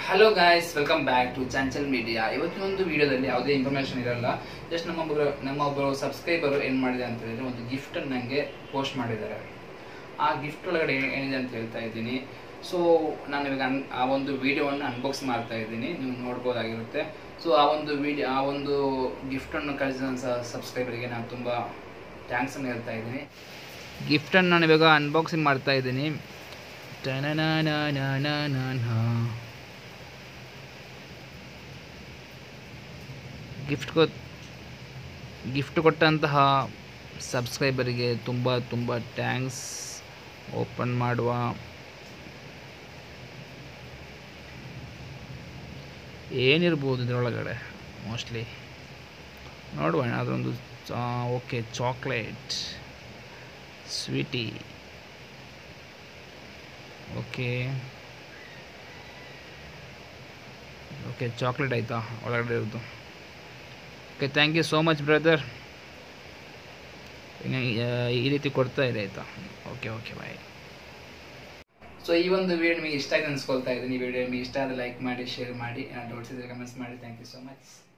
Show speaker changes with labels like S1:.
S1: hello guys welcome back to Chanchal media ಇವತ್ತಿನ ಒಂದು ವಿಡಿಯೋದಲ್ಲಿ ಯಾವುದೇ ಇನ್ಫಾರ್ಮೇಶನ್ ಇರಲ್ಲ ಜಸ್ಟ್ ನಮ್ಮೊಬ್ಬರು ನಮ್ಮೊಬ್ಬರು ಸಬ್ಸ್ಕ್ರೈಬರು ಏನು ಮಾಡಿದೆ ಅಂತ ಹೇಳಿದ್ರೆ ಒಂದು ಗಿಫ್ಟ್ ನನಗೆ ಪೋಸ್ಟ್ ಮಾಡಿದ್ದಾರೆ ಆ ಗಿಫ್ಟ್ ಒಳಗಡೆ ಏನ್- ಏನಿದೆ ಅಂತ ಹೇಳ್ತಾ ಇದ್ದೀನಿ ಸೊ ನಾನು ಇವಾಗ ಅನ್- ಆ ಒಂದು ವಿಡಿಯೋವನ್ನು ಅನ್ಬಾಕ್ಸ್ ಮಾಡ್ತಾ ಇದ್ದೀನಿ ನೀವು ನೋಡ್ಬೋದಾಗಿರುತ್ತೆ ಸೊ ಆ ಒಂದು ವಿಡಿಯೋ ಆ ಒಂದು ಗಿಫ್ಟನ್ನು ಕಳಿಸಿದ ಸಬ್ಸ್ಕ್ರೈಬರಿಗೆ ನಾನು ತುಂಬ ಥ್ಯಾಂಕ್ಸ್ ಅನ್ನು ಹೇಳ್ತಾ ಇದ್ದೀನಿ ಗಿಫ್ಟನ್ನು ನಾನು ಇವಾಗ ಅನ್ಬಾಕ್ಸಿಂಗ್ ಮಾಡ್ತಾ ಇದ್ದೀನಿ ಗಿಫ್ಟ್ ಕೊ ಗಿಫ್ಟ್ ಕೊಟ್ಟಂತಹ ಸಬ್ಸ್ಕ್ರೈಬರಿಗೆ ತುಂಬ ತುಂಬ ಥ್ಯಾಂಕ್ಸ್ ಓಪನ್ ಮಾಡುವ ಏನಿರ್ಬೋದು ಇದರೊಳಗಡೆ ಮೋಸ್ಟ್ಲಿ ನೋಡುವ ಅದೊಂದು okay chocolate sweetie okay okay chocolate ಆಯಿತಾ ಒಳಗಡೆ ಇರೋದು okay thank you so much brother ಈ ರೀತಿ ಕೊಡ್ತಾ ಇದೆ ಆಯಿತಾ ಓಕೆ ಓಕೆ ಬಾಯ್ ಸೊ ಈ ಒಂದು ವಿಡಿಯೋ ನಿಮಗೆ ಇಷ್ಟ ಆಯ್ತು ಅನ್ಸ್ಕೊಳ್ತಾ ಇದ್ದೀನಿ ಈ ವಿಡಿಯೋ ನಿಮಗೆ ಇಷ್ಟ ಆದರೆ ಲೈಕ್ ಮಾಡಿ ಶೇರ್ ಮಾಡಿ ಡೌಟ್ಸ್ ಇದ್ದರೆ ಕಮೆಂಟ್ಸ್ ಮಾಡಿ ಥ್ಯಾಂಕ್ ಯು ಸೊ ಮಚ್